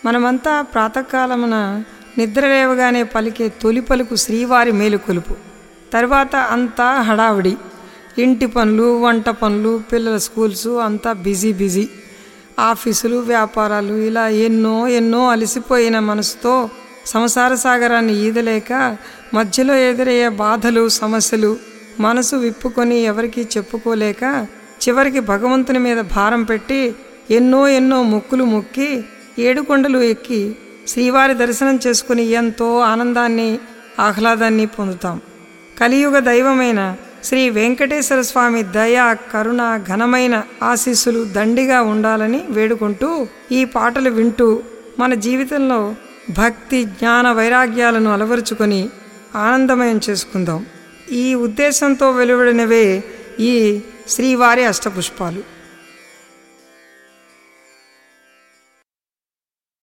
మనమంతా ప్రాతకాలమున నిద్ర లేవగానే పలికే తొలి పలుకు శ్రీవారి మేలుకొలుపు తర్వాత అంతా హడావిడి ఇంటి పనులు వంట పనులు పిల్లల స్కూల్స్ అంతా బిజీ బిజీ ఆఫీసులు వ్యాపారాలు ఇలా ఎన్నో ఎన్నో అలసిపోయిన మనసుతో సంసార సాగరాన్ని ఈదలేక మధ్యలో ఎదురయ్యే బాధలు సమస్యలు మనసు విప్పుకొని ఎవరికీ చెప్పుకోలేక చివరికి భగవంతుని మీద భారం పెట్టి ఎన్నో ఎన్నో మొక్కులు మొక్కి ఏడుకొండలు ఎక్కి శ్రీవారి దర్శనం చేసుకుని ఎంతో ఆనందాన్ని ఆహ్లాదాన్ని పొందుతాం కలియుగ దైవమైన శ్రీ వెంకటేశ్వర స్వామి దయ కరుణ ఘనమైన ఆశీస్సులు దండిగా ఉండాలని వేడుకుంటూ ఈ పాటలు వింటూ మన జీవితంలో భక్తి జ్ఞాన వైరాగ్యాలను అలవరుచుకొని ఆనందమయం చేసుకుందాం ఈ ఉద్దేశంతో వెలువడినవే ఈ శ్రీవారి అష్టపుష్పాలు